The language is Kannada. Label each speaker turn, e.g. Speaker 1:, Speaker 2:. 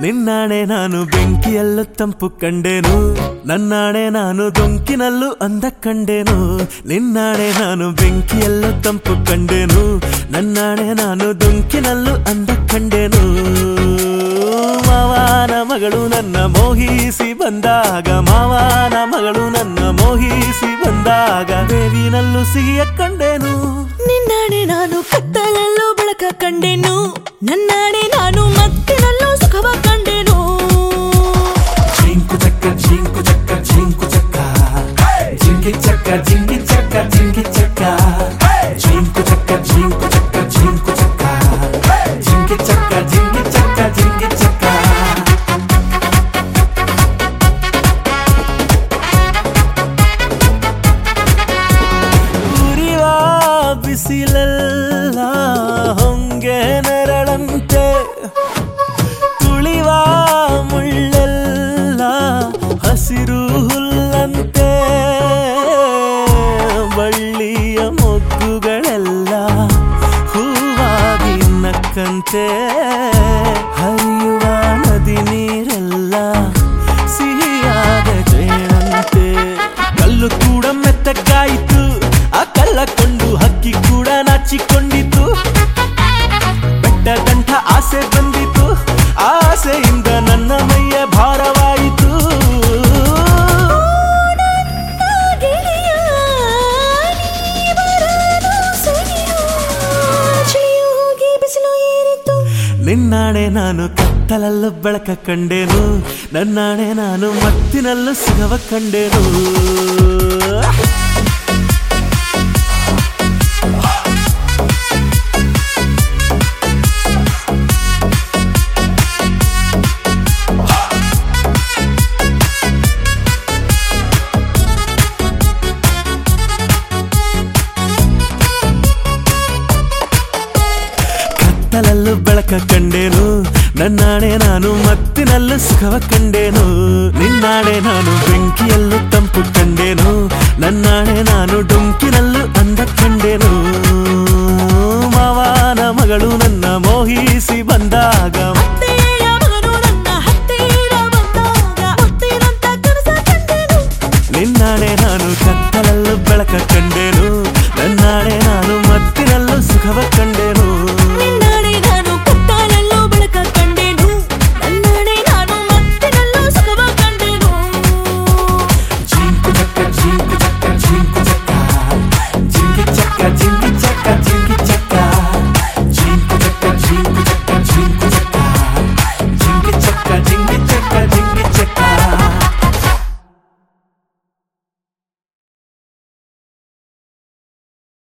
Speaker 1: ನಿನ್ನಾಣೆ ನಾನು ಬೆಂಕಿಯಲ್ಲೂ ತಂಪು ಕಂಡೆನು ನನ್ನಾಣೆ ನಾನು ದೊಂಕಿನಲ್ಲೂ ಅಂದ ಕಂಡೆನು ನಿನ್ನಾಣೆ ನಾನು ಬೆಂಕಿಯಲ್ಲೂ ತಂಪು ಕಂಡೆನು ನನ್ನಾಣೆ ನಾನು ದೊಂಕಿನಲ್ಲೂ ಅಂದ ಕಂಡೆನು ಮಾವನ ಮಗಳು ನನ್ನ ಮೋಹಿಸಿ ಬಂದಾಗ ಮಾವನ ಮಗಳು ನನ್ನ ಮೋಹಿಸಿ ಬಂದಾಗ ಬೇವಿನಲ್ಲೂ ಸಿಹಿಯ ಕಂಡೆನು
Speaker 2: ನಿನ್ನಾಣೆ ನಾನು ಕತ್ತಲಲ್ಲೂ ಬೆಳಕ ಕಂಡೆನು ನನ್ನಾಣೆ ನಾನು ಮತ್ತಿನಲ್ಲೂ ಸುಖವ ಕಂಡೆನು
Speaker 1: ಜಿಂಕು ಚಕ್ಕ ಜಿಂಕು ಚಕ್ಕ ಜಿಂಕು ಚಕ್ಕ ಜಿಂಗಿ ಚಕ್ಕ ಜಿಂಗಿ ಚಕ್ಕ ಜಿಂಗಿ ಚಕ್ಕ ಜಿಂಕು ಚಕ್ಕ ಜಿಂಕು ಚಕ್ಕ ಜಿಂಕು ಚಕ್ಕ ಜಿಂಗಿ ಚಕ್ಕ ಜಿಂಗಿ ಚಕ್ಕ ಜಿಂಗಿ ಚಕ್ಕ ಉರಿವ ಬಿಸಿಲೆಲ್ಲ ಹೊಂಗೆ ನೆರಳಂತೆ ತುಳಿವ ಮುಳ್ಳೆಲ್ಲ ಹಸಿರು ಹುಲ್ಲಂತೆ ಬಳ್ಳಿಯ ಮೊಗ್ಗುಗಳೆಲ್ಲ ಹೂವಾಗಿ ನಕ್ಕಂತೆ ಹರಿಯುವ ನದಿ ನೀರೆಲ್ಲ ಸಿಹಿಯಾದ ಜೇನಂತೆ ಕಲ್ಲು ಕೂಡ ಮೆತ್ತಗಾಯಿತು ಆ ಕಲ್ಲ ಕೊಂಡು ಹಕ್ಕಿ ಕೂಡ ನಾಚಿಕೊಂಡಿತು ಬೆಟ್ಟ ಗಂಟ ಆಸೆ ಬಂದಿತು ಆಸೆಯಿಂದ ನನ್ನ ಮೈಯ ಭಾರವಾಯಿತು
Speaker 2: ಗೆಳೆಯ, ನೀ ಬರಲು ಸರಿಯೋ? ಚಳಿಯು ಹೋಗಿ ಬಿಸಿಲು ಏರಿತು
Speaker 1: ನಿನ್ನಾಣೆ ನಾನು ಕತ್ತಲಲ್ಲೂ ಬೆಳಕ ಕಂಡೆನು ನನ್ನಾಣೆ ನಾನು ಮತ್ತಿನಲ್ಲೂ ಸಿಗವ ಕಂಡೆನು ಕತ್ತಲಲ್ಲೂ ಬೆಳಕ ಕಂಡೇನು ನನ್ನಾಣೆ ನಾನು ಮತ್ತಿನಲ್ಲೂ ಸುಖವ ಕಂಡೇನು ನಿನ್ನಾಣೆ ನಾನು ಬೆಂಕಿಯಲ್ಲೂ ತಂಪು ಕಂಡೇನು ನನ್ನಾಣೆ ನಾನು ಡೊಂಕಿನಲ್ಲೂ ಅಂದ ಕಂಡೇನು